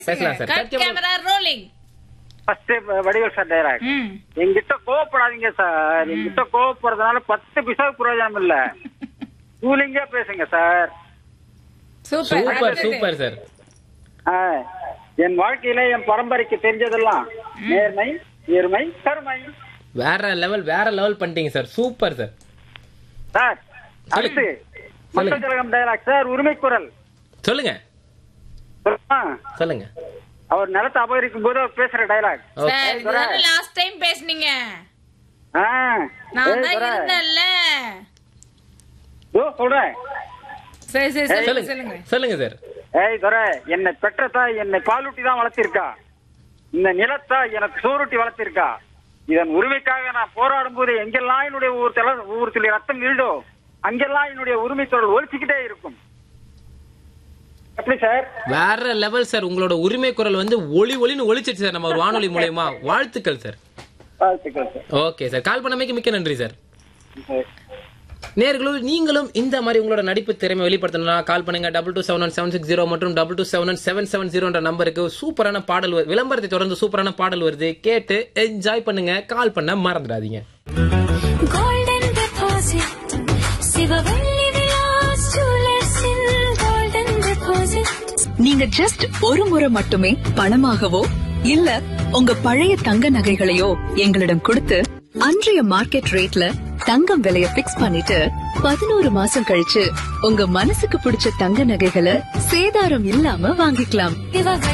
பேசலாம் sir cut camera rolling first Vadivel sir dialogue ம் என்கிட்ட கோவப்படாதீங்க சார் என்கிட்ட கோவப்படுறதுனால பத்து பிசாவுக்கு பிரயோஜனம் இல்ல கூலிங்கா பேசுங்க sir super super super sir ஆ, என் வாழ்க்கையில என் பரம்பரைக்கு தெரிஞ்சதெல்லாம் நேர்மை நேர்மை கருமை வேற லெவல் வேற லெவல் பண்ணிட்டீங்க சார் சூப்பர் சார் சார் அடுத்து சொல்லுங்க. மக்கள் டைலாக் சார் உரிமை குரல் சொல்லுங்க சொல்லுமா? சொல்லுங்க அவர் நிலத்தை அபகரிக்கும் போது அவர் பேசுற டைலாக் ஓகே சார் இதுதானே லாஸ்ட் டைம் பேசுனீங்க ஆ நான் ஏய், தான் குரல். இருந்தேன்ல இதோ சொல்றேன் சரி சரி சொல்லுங்க சொல்லுங்க சொல்லுங்க சொல்லுங்க சார் ஏய் துரை என்னை பெற்ற தாய் என்னை பாலூட்டி தான் வளர்த்திருக்கா இந்த நிலத்தா எனக்கு சோறுட்டி வளர்த்திருக்கா இதன் உரிமைக்காக நான் போராடும் போது எங்கெல்லாம் என்னுடைய ஊர் தல ஊர் துளி ரத்தம் வீழ்தோ அங்கெல்லாம் என்னுடைய உரிமை தொடர் ஒழிச்சுக்கிட்டே இருக்கும் எப்படி சார் வேற லெவல் சார் உங்களோட உரிமை குரல் வந்து ஒளி ஒளின்னு ஒளிச்சிட்டு சார் நம்ம ஒரு வானொலி மூலயமா வாழ்த்துக்கள் சார் வாழ்த்துக்கள் சார் ஓகே சார் கால் பண்ணமைக்கு மிக்க நன்றி சார் சரி. நேர்களும் நீங்களும் இந்த மாதிரி உங்களோட நடிப்பு திறமை வெளிப்படுத்தணும்னா கால் பண்ணுங்க double two seven one seven six zero மற்றும் double two seven one seven seven ஜீரோன்ற நம்பருக்கு சூப்பரான பாடல் வரு- விளம்பரத்தை தொடர்ந்து சூப்பரான பாடல் வருது கேட்டு என்ஜாய் பண்ணுங்க கால் பண்ண மறந்துடாதீங்க golden deposit சிவவள்ளி விலாஸ் ஜுவல்லர்ஸில் golden deposit நீங்க ஜஸ்ட் ஒரு முறை மட்டுமே பணமாகவோ இல்ல உங்க பழைய தங்க நகைகளையோ எங்களிடம் கொடுத்து அன்றைய மார்க்கெட் ரேட்ல தங்கம் விலைய பிக்ஸ் பண்ணிட்டு பதினோரு மாசம் கழிச்சு உங்க மனசுக்கு பிடிச்ச தங்க நகைகளை சேதாரம் இல்லாம வாங்கிக்கலாம் சிவவள்ளி